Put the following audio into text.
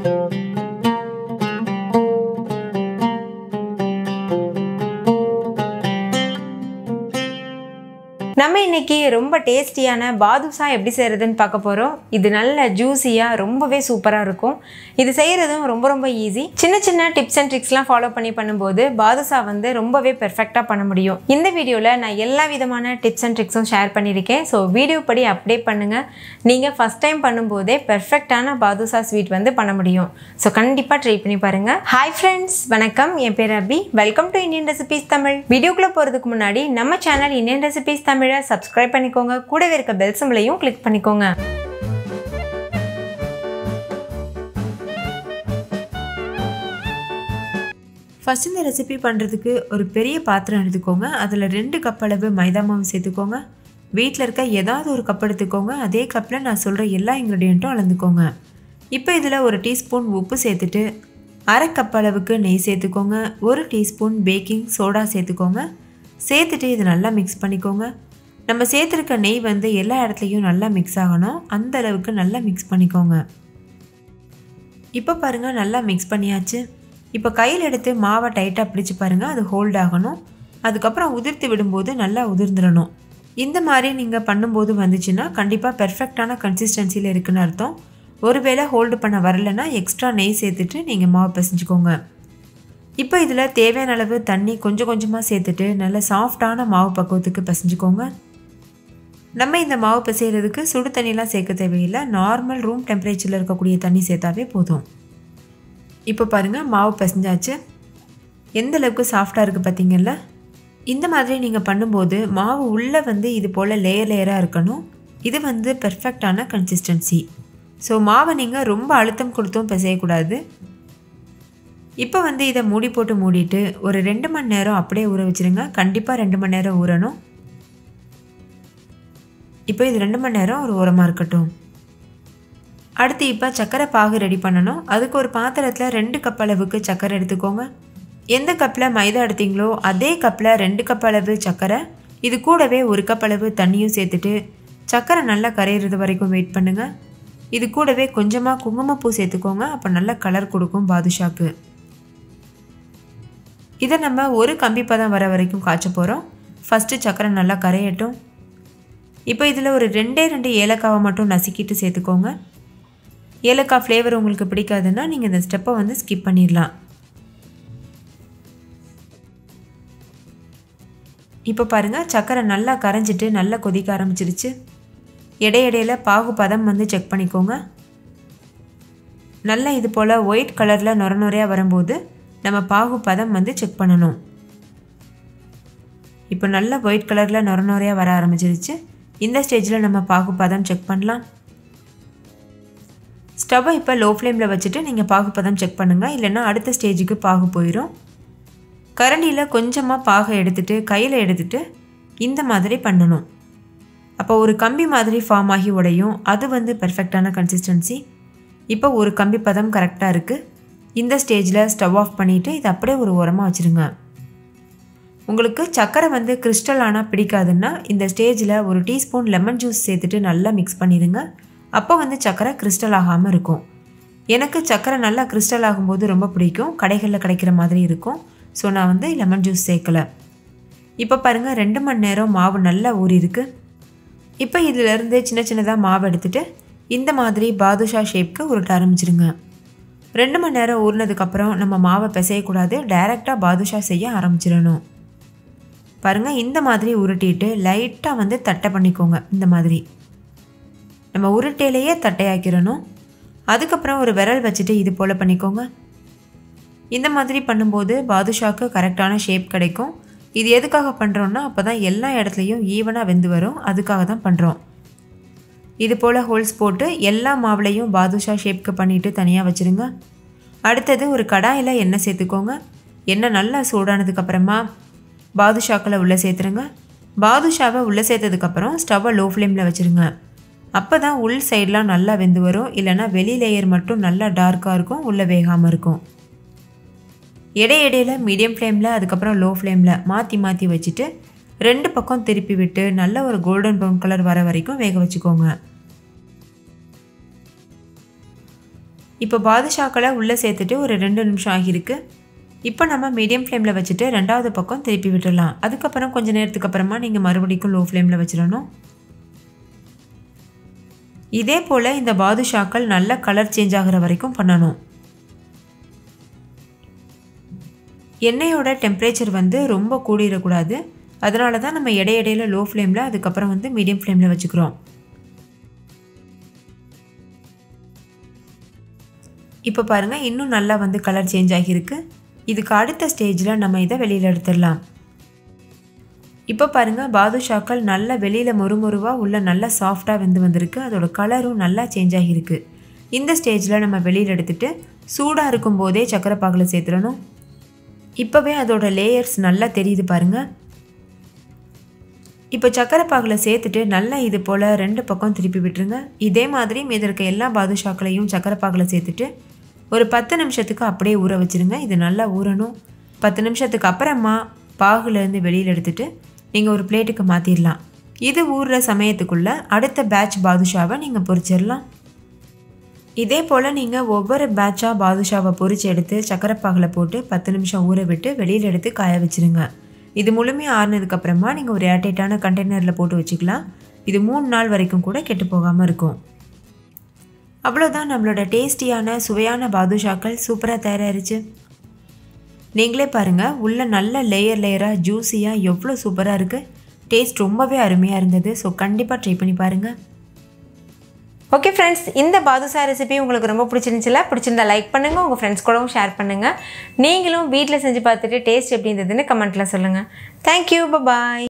நம்ம இன்னைக்கு ரொம்ப டேஸ்டியான பாதுஷா எப்படி செய்கிறதுன்னு பார்க்க போகிறோம் இது நல்ல ஜூஸியாக ரொம்பவே சூப்பராக இருக்கும் இது செய்கிறதும் ரொம்ப ரொம்ப ஈஸி சின்ன சின்ன டிப்ஸ் அண்ட் ட்ரிக்ஸ்லாம் ஃபாலோ பண்ணி பண்ணும்போது பாதுஷா வந்து ரொம்பவே பெர்ஃபெக்டாக பண்ண முடியும் இந்த வீடியோவில் நான் எல்லா விதமான டிப்ஸ் அண்ட் ட்ரிக்ஸும் ஷேர் பண்ணியிருக்கேன் ஸோ வீடியோ படி அப்டே பண்ணுங்கள் நீங்கள் ஃபஸ்ட் டைம் பண்ணும்போதே பெர்ஃபெக்டான பாதுஷா ஸ்வீட் வந்து பண்ண முடியும் ஸோ கண்டிப்பாக ட்ரை பண்ணி பாருங்கள் ஹாய் ஃப்ரெண்ட்ஸ் வணக்கம் என் பேர் Abhi welcome to Indian recipes Tamil வீடியோக்குள்ளே போகிறதுக்கு முன்னாடி நம்ம சேனல் இந்தியன் ரெசிபீஸ் தமிழை சப்ஸ்கிரைப் பண்ணிக்கோங்க கூடவே இருக்க பெல் சிம்பிளையும் கிளிக் பண்ணிக்கோங்க ஃபஸ்ட் இந்த ரெசிபி பண்ணுறதுக்கு ஒரு பெரிய பாத்திரம் எடுத்துக்கோங்க அதில் ரெண்டு கப் அளவு மைதா மாவு சேர்த்துக்கோங்க வீட்டில் இருக்க ஏதாவது ஒரு கப் எடுத்துக்கோங்க அதே கப்பில் நான் சொல்கிற எல்லா இன்க்ரீடியண்ட்டும் அளந்துக்கோங்க இப்போ இதில் ஒரு டீஸ்பூன் உப்பு சேர்த்துட்டு அரை கப் அளவுக்கு நெய் சேர்த்துக்கோங்க ஒரு டீஸ்பூன் பேக்கிங் சோடா சேர்த்துக்கோங்க சேர்த்துட்டு இது நல்லா மிக்ஸ் பண்ணிக்கோங்க நம்ம சேர்த்துருக்க நெய் வந்து எல்லா இடத்துலையும் நல்லா மிக்ஸ் ஆகணும் அந்த அளவுக்கு நல்லா மிக்ஸ் பண்ணிக்கோங்க இப்போ பாருங்கள் நல்லா மிக்ஸ் பண்ணியாச்சு இப்போ கையில் எடுத்து மாவை டைட்டாக பிடிச்சி பாருங்கள் அது ஹோல்ட் ஆகணும் அதுக்கப்புறம் உதிர்த்து விடும்போது நல்லா உதிர்ந்துடணும் இந்த மாதிரி நீங்கள் பண்ணும்போது வந்துச்சுன்னா கண்டிப்பாக பெர்ஃபெக்டான கன்சிஸ்டன்சியில் இருக்குன்னு அர்த்தம் ஒருவேளை ஹோல்டு பண்ண வரலைன்னா எக்ஸ்ட்ரா நெய் சேர்த்துட்டு நீங்கள் மாவு பிசைஞ்சுக்கோங்க இப்போ இதில் தேவையான அளவு தண்ணி கொஞ்சம் கொஞ்சமாக சேர்த்துட்டு நல்ல சாஃப்டான மாவு பக்குவத்துக்கு பிசைஞ்சுக்கோங்க நம்ம இந்த மாவு பிசைகிறதுக்கு சுடு தண்ணிலாம் சேர்க்க தேவையில்லை நார்மல் ரூம் டெம்பரேச்சரில் இருக்கக்கூடிய தண்ணி சேர்த்தாவே போதும் இப்போ பாருங்கள் மாவு பிசைஞ்சாச்சு எந்த அளவுக்கு சாஃப்டாக இருக்குது பார்த்தீங்கல்ல இந்த மாதிரி நீங்கள் பண்ணும்போது மாவு உள்ளே வந்து இது போல் லேயர் லேயராக இருக்கணும் இது வந்து பெர்ஃபெக்டான கன்சிஸ்டன்சி ஸோ மாவை நீங்கள் ரொம்ப அழுத்தம் கொடுத்தும் பிசையக்கூடாது இப்போ வந்து இதை மூடி போட்டு மூடிட்டு ஒரு ரெண்டு மணி நேரம் அப்படியே ஊற வச்சுருங்க கண்டிப்பாக ரெண்டு மணி நேரம் ஊறணும் இப்போ இது ரெண்டு மணி நேரம் ஒரு உரமாக இருக்கட்டும் அடுத்து இப்போ சர்க்கரை பாகு ரெடி பண்ணணும் அதுக்கு ஒரு பாத்திரத்தில் ரெண்டு கப் அளவுக்கு சர்க்கரை எடுத்துக்கோங்க எந்த கப்பில் மைதா எடுத்தீங்களோ அதே கப்பில் ரெண்டு கப் அளவு சர்க்கரை இது கூடவே ஒரு கப் அளவு தண்ணியும் சேர்த்துட்டு சர்க்கரை நல்லா கரையிறது வரைக்கும் வெயிட் பண்ணுங்கள் இது கூடவே கொஞ்சமாக குங்குமப்பூ சேர்த்துக்கோங்க அப்போ நல்ல கலர் கொடுக்கும் பாதுஷாக்கு இதை நம்ம ஒரு கம்பி பதம் வர வரைக்கும் காய்ச்ச போகிறோம் ஃபஸ்ட்டு சர்க்கரை நல்லா கரையட்டும் இப்போ இதில் ஒரு ரெண்டே ரெண்டு ஏலக்காவை மட்டும் நசுக்கிட்டு சேர்த்துக்கோங்க ஏலக்காய் ஃப்ளேவர் உங்களுக்கு பிடிக்காதுன்னா நீங்கள் இந்த ஸ்டெப்பை வந்து ஸ்கிப் பண்ணிடலாம் இப்போ பாருங்கள் சர்க்கரை நல்லா கரைஞ்சிட்டு நல்லா கொதிக்க ஆரம்பிச்சிருச்சு இடையிடையில் பாகு பதம் வந்து செக் பண்ணிக்கோங்க நல்லா இது போல் ஒயிட் கலரில் நுர நுறையாக வரும்போது நம்ம பாகு பதம் வந்து செக் பண்ணணும் இப்போ நல்லா ஒயிட் கலரில் நுர நுறையாக வர ஆரம்பிச்சிருச்சு இந்த ஸ்டேஜில் நம்ம பாகு பதம் செக் பண்ணலாம் ஸ்டவ்வை இப்போ லோ ஃப்ளேமில் வச்சுட்டு நீங்கள் பாகு பதம் செக் பண்ணுங்கள் இல்லைன்னா அடுத்த ஸ்டேஜுக்கு பாகு போயிடும் கரண்டியில் கொஞ்சமாக பாகை எடுத்துகிட்டு கையில் எடுத்துகிட்டு இந்த மாதிரி பண்ணணும் அப்போ ஒரு கம்பி மாதிரி ஃபார்ம் ஆகி உடையும் அது வந்து பெர்ஃபெக்டான கன்சிஸ்டன்சி இப்போ ஒரு கம்பி பதம் கரெக்டாக இருக்குது இந்த ஸ்டேஜில் ஸ்டவ் ஆஃப் பண்ணிவிட்டு இதை அப்படியே ஒரு உரமாக வச்சுருங்க உங்களுக்கு சர்க்கரை வந்து கிறிஸ்டல் ஆனால் பிடிக்காதுன்னா இந்த ஸ்டேஜில் ஒரு டீஸ்பூன் லெமன் ஜூஸ் சேர்த்துட்டு நல்லா மிக்ஸ் பண்ணிடுங்க அப்போ வந்து சர்க்கரை கிறிஸ்டல் ஆகாமல் இருக்கும் எனக்கு சர்க்கரை நல்லா கிறிஸ்டல் ஆகும்போது ரொம்ப பிடிக்கும் கடைகளில் கிடைக்கிற மாதிரி இருக்கும் ஸோ நான் வந்து லெமன் ஜூஸ் சேர்க்கலை இப்போ பாருங்கள் ரெண்டு மணி நேரம் மாவு நல்லா ஊறியிருக்கு இப்போ இதிலேருந்து சின்ன சின்னதாக மாவு எடுத்துகிட்டு இந்த மாதிரி பாதுஷா ஷேப்க்கு உருட்ட ஆரம்பிச்சிருங்க ரெண்டு மணி நேரம் ஊறினதுக்கப்புறம் நம்ம மாவை பிசையக்கூடாது டைரெக்டாக பாதுஷா செய்ய ஆரம்பிச்சிடணும் பாருங்கள் இந்த மாதிரி உருட்டிட்டு லைட்டாக வந்து தட்டை பண்ணிக்கோங்க இந்த மாதிரி நம்ம உருட்டையிலேயே தட்டையாக்கிடணும் அதுக்கப்புறம் ஒரு விரல் வச்சுட்டு இது போல் பண்ணிக்கோங்க இந்த மாதிரி பண்ணும்போது பாதுஷாக்கு கரெக்டான ஷேப் கிடைக்கும் இது எதுக்காக பண்ணுறோன்னா அப்போ தான் எல்லா இடத்துலையும் ஈவனாக வெந்து வரும் அதுக்காக தான் பண்ணுறோம் இது போல் ஹோல்ஸ் போட்டு எல்லா மாவுலையும் பாதுஷா ஷேப்க்கு பண்ணிவிட்டு தனியாக வச்சுருங்க அடுத்தது ஒரு கடாயில் எண்ணெய் சேர்த்துக்கோங்க எண்ணெய் நல்லா சூடானதுக்கப்புறமா பாதுஷாக்களை உள்ளே சேர்த்துருங்க பாதுஷாவை உள்ளே சேர்த்ததுக்கப்புறம் ஸ்டவ்வை லோ ஃப்ளேமில் வச்சுருங்க அப்போ தான் உள் சைட்லாம் நல்லா வெந்து வரும் இல்லைனா வெளி லேயர் மட்டும் நல்லா டார்க்காக இருக்கும் உள்ளே வேகாமல் இருக்கும் இடையிடையில் மீடியம் ஃப்ளேமில் அதுக்கப்புறம் லோ ஃப்ளேமில் மாற்றி மாற்றி வச்சுட்டு ரெண்டு பக்கம் திருப்பி விட்டு நல்ல ஒரு கோல்டன் ப்ரௌன் கலர் வர வரைக்கும் வேக வச்சுக்கோங்க இப்போ பாதுஷாக்களை உள்ளே சேர்த்துட்டு ஒரு ரெண்டு நிமிஷம் ஆகியிருக்கு இப்போ நம்ம மீடியம் ஃப்ளேமில் வச்சுட்டு ரெண்டாவது பக்கம் திருப்பி விட்டுடலாம் அதுக்கப்புறம் கொஞ்சம் நேரத்துக்கு அப்புறமா நீங்கள் மறுபடிக்கும் லோ ஃப்ளேமில் வச்சிடணும் இதே போல் இந்த பாதுஷாக்கள் நல்ல கலர் சேஞ்ச் ஆகிற வரைக்கும் பண்ணணும் எண்ணெயோட டெம்பரேச்சர் வந்து ரொம்ப கூடிடக்கூடாது அதனால தான் நம்ம இடையிடையில் லோ ஃப்ளேமில் அதுக்கப்புறம் வந்து மீடியம் ஃப்ளேமில் வச்சுக்கிறோம் இப்போ பாருங்கள் இன்னும் நல்லா வந்து கலர் சேஞ்ச் ஆகியிருக்கு இதுக்கு அடுத்த ஸ்டேஜில் நம்ம இதை வெளியில் எடுத்துடலாம் இப்போ பாருங்கள் பாதுஷாக்கள் நல்லா வெளியில் மொறுமொருவாக உள்ள நல்லா சாஃப்டாக வெந்து வந்திருக்கு அதோட கலரும் நல்லா சேஞ்ச் ஆகியிருக்கு இந்த ஸ்டேஜில் நம்ம வெளியில் எடுத்துகிட்டு சூடாக இருக்கும் போதே சக்கரை பாகில் சேர்த்துடணும் இப்போவே அதோட லேயர்ஸ் நல்லா தெரியுது பாருங்கள் இப்போ சக்கரை பாகில் சேர்த்துட்டு நல்லா இது போல் ரெண்டு பக்கம் திருப்பி விட்டுருங்க இதே மாதிரி மீது இருக்க எல்லா பாதுஷாக்களையும் சக்கரை பாகில் சேர்த்துட்டு ஒரு பத்து நிமிஷத்துக்கு அப்படியே ஊற வச்சுருங்க இது நல்லா ஊறணும் பத்து நிமிஷத்துக்கு அப்புறமா பாகுலேருந்து வெளியில் எடுத்துட்டு நீங்கள் ஒரு பிளேட்டுக்கு மாற்றிடலாம் இது ஊறுற சமயத்துக்குள்ளே அடுத்த பேட்ச் பாதுஷாவை நீங்கள் பொரிச்சிடலாம் இதே போல் நீங்கள் ஒவ்வொரு பேட்சாக பாதுஷாவை பொரிச்சு எடுத்து சக்கரை பாகில் போட்டு பத்து நிமிஷம் ஊற விட்டு வெளியில் எடுத்து காய வச்சுருங்க இது முழுமையாக ஆறுனதுக்கப்புறமா நீங்கள் ஒரு ஏர்டைட்டான கண்டெய்னரில் போட்டு வச்சுக்கலாம் இது மூணு நாள் வரைக்கும் கூட கெட்டு போகாமல் இருக்கும் அவ்வளோதான் நம்மளோட டேஸ்டியான சுவையான பாதுஷாக்கள் சூப்பராக தயாராகிருச்சு நீங்களே பாருங்கள் உள்ள நல்ல லேயர் லேயராக ஜூஸியாக எவ்வளோ சூப்பராக இருக்குது டேஸ்ட் ரொம்பவே அருமையாக இருந்தது ஸோ கண்டிப்பாக ட்ரை பண்ணி பாருங்கள் ஓகே ஃப்ரெண்ட்ஸ் இந்த பாதுஷா ரெசிபி உங்களுக்கு ரொம்ப பிடிச்சிருந்துச்சுல பிடிச்சிருந்தா லைக் பண்ணுங்கள் உங்கள் ஃப்ரெண்ட்ஸ் கூடவும் ஷேர் பண்ணுங்கள் நீங்களும் வீட்டில் செஞ்சு பார்த்துட்டு டேஸ்ட் எப்படி இருந்ததுன்னு கமெண்ட்டில் சொல்லுங்கள் தேங்க்யூ பாய்